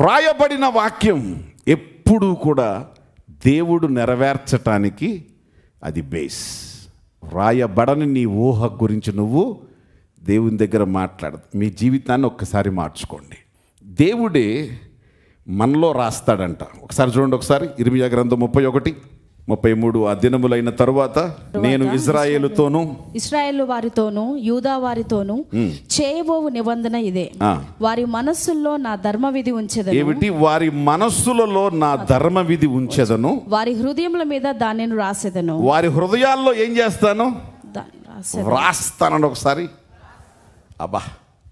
వ్రాయబడిన వాక్యం ఎప్పుడూ కూడా దేవుడు నెరవేర్చటానికి అది బేస్ వ్రాయబడని నీ ఊహ గురించి నువ్వు దేవుని దగ్గర మాట్లాడదు మీ జీవితాన్ని ఒక్కసారి మార్చుకోండి దేవుడే మనలో రాస్తాడంట ఒకసారి చూడండి ఒకసారి ఇరిమియా గ్రంథం ముప్పై ఒకటి ముప్పై మూడు ఆ దినములైన తరువాత నేను ఇజ్రాయేలుతోనూ ఇస్రాయేల్ వారితోనూ యూదా వారితోనూ చేయబోవు నిబంధన ఇదే ఆ. వారి మనస్సుల్లో నా ధర్మ విధి ఉంచెదను ఏమిటి వారి మనస్సులలో నా ధర్మ విధి ఉంచెదను వారి హృదయముల మీద దానిని రాసేదను వారి హృదయాల్లో ఏం చేస్తాను దాన్ని రాసే వ్రాస్తానండి ఒకసారి అబ్బా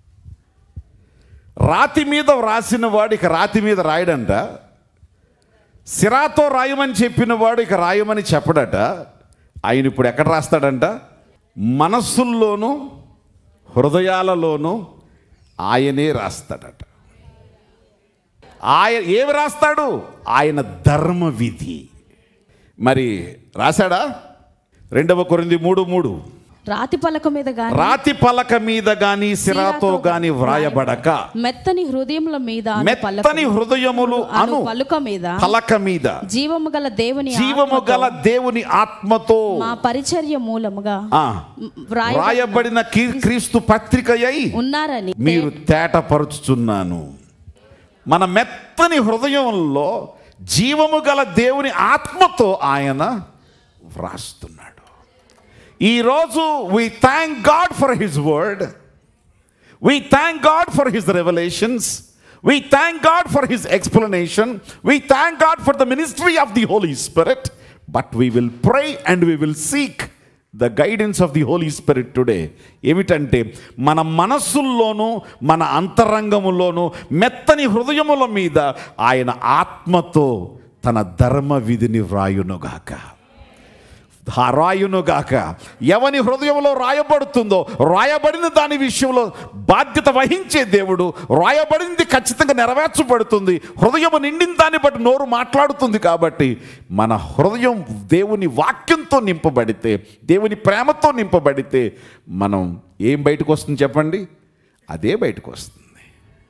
రాతి మీద వ్రాసిన వాడు ఇక రాతి మీద రాయడంట సిరాతో రాయమని చెప్పిన వాడు ఇక రాయమని చెప్పడట ఆయన ఇప్పుడు ఎక్కడ రాస్తాడంట మనస్సుల్లోనూ హృదయాలలోనూ ఆయనే రాస్తాడట ఆయన ఏమి రాస్తాడు ఆయన ధర్మ విధి మరి రాశాడా రెండవ కొరింది మూడు మూడు రాతి పలక మీద గాని రాతి పలక మీద గాని సిరాతో గాని వ్రాయబడక మెత్తని హృదయముల మీద అను పలక- మెత్తని హృదయములు అను అను పలుక మీద పలక మీద జీవము గల దేవుని జీవము ఆత్మతో గల దేవుని ఆత్మతో మా పరిచర్య మూలముగా ఆ, వ్రాయ వ్రాయబడిన కీ- క్రీస్తు పత్రికయై ఉన్నారని మీరు తేటపరుచుచున్నాను మన మెత్తని హృదయంలో జీవము గల దేవుని ఆత్మతో ఆయన వ్రాస్తున్నాడు ఈరోజు we thank God for his word We thank God for His revelations. We thank God for His explanation. We thank God for the ministry of the Holy Spirit. But we will pray and we will seek the guidance of the Holy Spirit today ఏమిటంటే మన మనస్సుల్లోనూ మన అంతరంగములోనూ మెత్తని హృదయముల మీద ఆయన ఆత్మతో తన ధర్మ విధిని వ్రాయునుగాక రాయునుగాక ఎవని హృదయంలో రాయబడుతుందో రాయబడిన దాని విషయంలో బాధ్యత వహించే దేవుడు రాయబడింది ఖచ్చితంగా నెరవేర్చబడుతుంది హృదయం నిండిన దాన్ని బట్టి నోరు మాట్లాడుతుంది కాబట్టి మన హృదయం దేవుని వాక్యంతో నింపబడితే దేవుని ప్రేమతో నింపబడితే మనం ఏం బయటకు వస్తుంది చెప్పండి అదే బయటకు వస్తుంది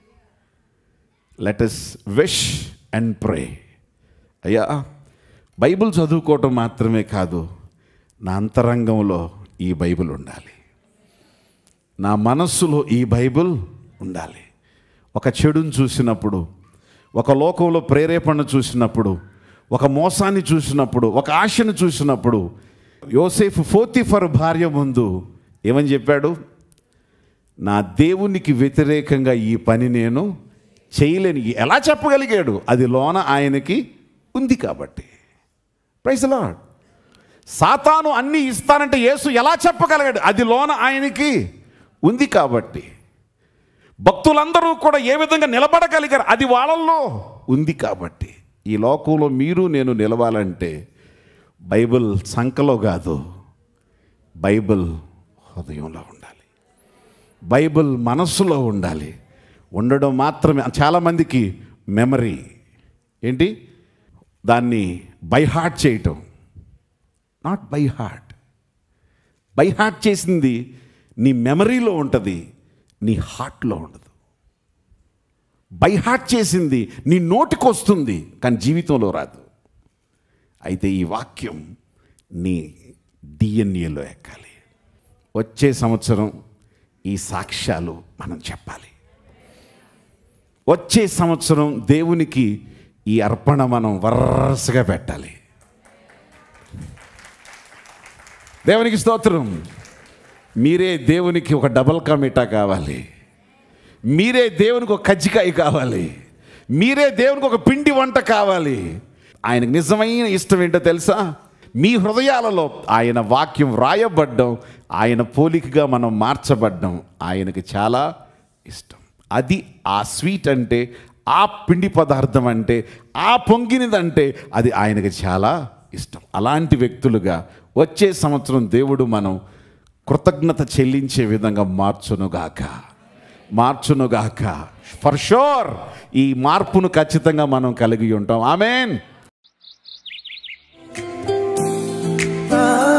let us wish and pray అయ్యా బైబిల్ చదువుకోవటం మాత్రమే కాదు నా అంతరంగంలో ఈ బైబిల్ ఉండాలి నా మనస్సులో ఈ బైబిల్ ఉండాలి ఒక చెడును చూసినప్పుడు ఒక లోకంలో ప్రేరేపణ చూసినప్పుడు ఒక మోసాన్ని చూసినప్పుడు ఒక ఆశను చూసినప్పుడు యోసేఫ్ ఫోతిఫర్ భార్య ముందు ఏమని చెప్పాడు నా దేవునికి వ్యతిరేకంగా ఈ పని నేను చేయలేని ఎలా చెప్పగలిగాడు అది లోన ఆయనకి ఉంది కాబట్టి ప్రైజ్ లాడ్ సాతాను అన్నీ ఇస్తానంటే యేసు ఎలా చెప్పగలిగాడు అది లోన ఆయనకి ఉంది కాబట్టి భక్తులందరూ కూడా ఏ విధంగా నిలబడగలిగారు అది వాళ్ళల్లో ఉంది కాబట్టి ఈ లోకంలో మీరు నేను నిలవాలంటే బైబిల్ సంఖలో కాదు బైబిల్ హృదయంలో ఉండాలి బైబిల్ మనస్సులో ఉండాలి ఉండడం మాత్రమే చాలామందికి మెమరీ ఏంటి దాన్ని బై హార్ట్ చేయటం not by heart by heart చేసింది నీ మెమరీలో ఉంటుంది నీ హార్ట్లో ఉండదు బై హార్ట్ చేసింది నీ నోటికి వస్తుంది కానీ జీవితంలో రాదు అయితే ఈ వాక్యం నీ డిఎన్ఏలో ఎక్కాలి వచ్చే సంవత్సరం ఈ సాక్ష్యాలు మనం చెప్పాలి వచ్చే సంవత్సరం దేవునికి ఈ అర్పణ మనం వరుసగా పెట్టాలి దేవునికి స్తోత్రం మీరే దేవునికి ఒక డబల్ కమిటా కావాలి మీరే దేవునికి ఒక కజ్జికాయ కావాలి మీరే దేవునికి ఒక పిండి వంట కావాలి ఆయనకు నిజమైన ఇష్టం ఏంటో తెలుసా మీ హృదయాలలో ఆయన వాక్యం రాయబడ్డం ఆయన పోలికగా మనం మార్చబడ్డం ఆయనకి చాలా ఇష్టం అది ఆ స్వీట్ అంటే ఆ పిండి పదార్థం అంటే ఆ పొంగినదంటే అది ఆయనకి చాలా ఇష్టం అలాంటి వ్యక్తులుగా వచ్చే సంవత్సరం దేవుడు మనం కృతజ్ఞత చెల్లించే విధంగా మార్చునుగాక మార్చునుగాక ఫర్ షూర్ ఈ మార్పును ఖచ్చితంగా మనం కలిగి ఉంటాం ఆమెన్ ఆ